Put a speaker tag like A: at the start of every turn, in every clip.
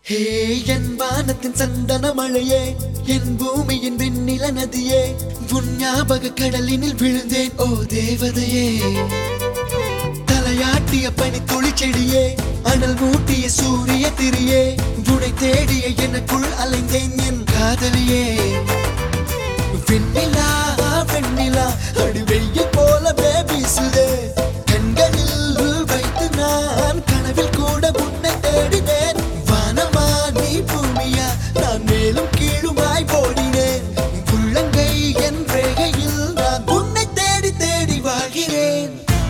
A: ஹே என் வானத்தின் சந்தன மழையே என் பூமியின் வெண்ணில நதியே உன் ஞாபக கடலினில் விழுந்தேன் ஓ தேவதையே தலையாட்டிய பனி துளிச்செடியே அனல் மூட்டிய சூரிய திரியே உனை தேடிய எனக்குள் அலைந்தேன் என் காதலியே வெண்ணிலா வெண்ணிலா அடி வெய்ய போலவே வீசுதே கண்களில் வைத்து நான் கனவில் கூட உன்னை தேடினேன் வானமா நீ பூமியா நான் மேலும் கீழுமாய் போடினேன் உள்ளங்கை என் ரேகையில் நான் உன்னை தேடி தேடி வாழ்கிறேன்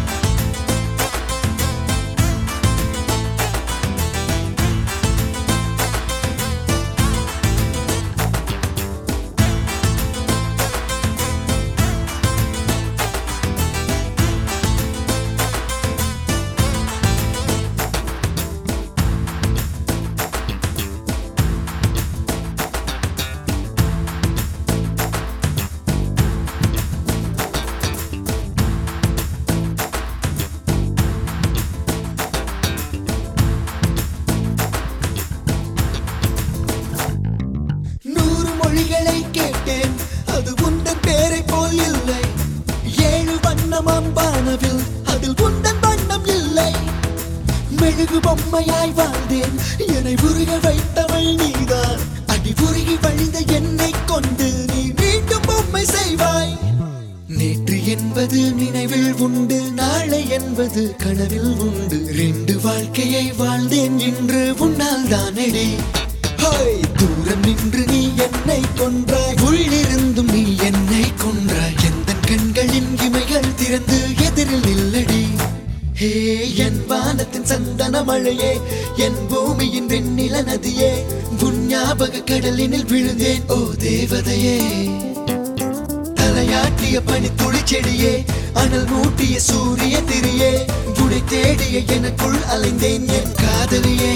A: நூறு மொழிகளை கேட்டேன் அது உந்தன் பேரை போல் இல்லை ஏழு வண்ணமாம் வானவில் அதில் உந்தன் வண்ணம் இல்லை மெழுகு பொம்மையாய் வாழ்ந்தேன் என்னை உருக வைத்தவள் நீதான் அடி உருகி வழிந்த என்னை கொண்டு நீ மீண்டும் பொம்மை செய்வாய் நேற்று என்பது நினைவில் உண்டு நாளை என்பது கனவில் உண்டு ரெண்டு வாழ்க்கையை வாழ்ந்தேன் இன்று உன்னால் தானடி ஹோய், தூரம் நின்று நீ என்னை கொன்றாய் உள்ளிருந்தும் நீ என்னை கொன்றாய் எந்த கண்களின் இமைகள் திறந்து எதிரில் நில்லடி ஹே என் வானத்தின் சந்தன மழையே என் பூமியின் வெண்ணில நதியே உன் ஞாபக கடலினில் விழுந்தேன் ஓ தேவதையே தலையாட்டிய பனி துளிச்செடியே அனல் மூட்டிய சூரிய திரியே உனை தேடிய எனக்குள் அலைந்தேன் என் காதலியே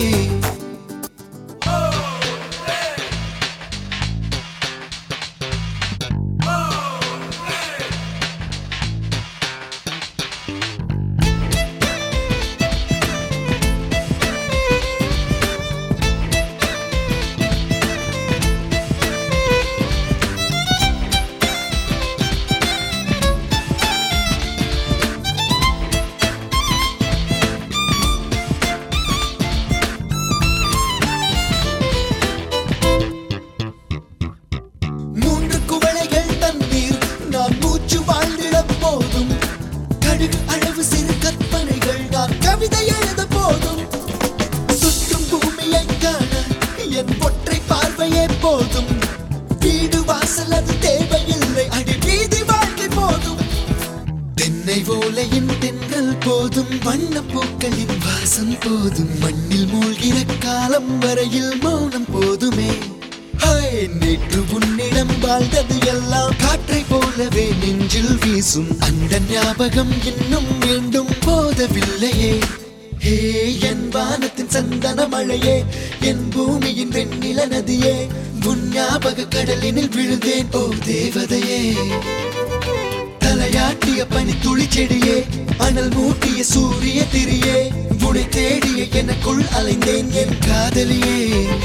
A: மூன்று குவளைகள் தண்ணீர் நான் மூச்சு வாழ்ந்திட போதும் கடுகு அளவு சிறு கற்பனைகள் நான் கவிதை எழுத போதும் சுற்றும் பூமியை காண என் ஒற்றை பார்வையே போதும் வீடு வாசல் அது தேவையில்லை அடி வீதி வாழ்க்கை போதும் தென்னை ஓலையின் தென்றல் போதும் வண்ண பூக்களின் வாசம் போதும் மண்ணில் மூழ்கிற காலம் வரையில் மௌனம் போதுமே ஹாய், நேற்று உன்னிடம் வாழ்ந்தது எல்லாம் காற்றை போலவே நெஞ்சில் வீசும் அந்த ஞாபகம் இன்னும் மீண்டும் போதவில்லையே ஹே என் வானத்தின் சந்தன மழையே என் பூமியின் வெண்ணில நதியே உன் ஞாபக கடலினில் விழுந்தேன் ஓ தேவதையே தலையாட்டிய பனி துளிச்செடியே அனல் மூட்டிய சூரிய திரியே உனை தேடிய எனக்குள் அலைந்தேன் என் காதலியே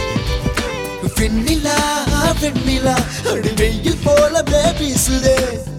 A: வெண்ணிலா வெண்ணிலா அடி வெயில் போல வீசுதே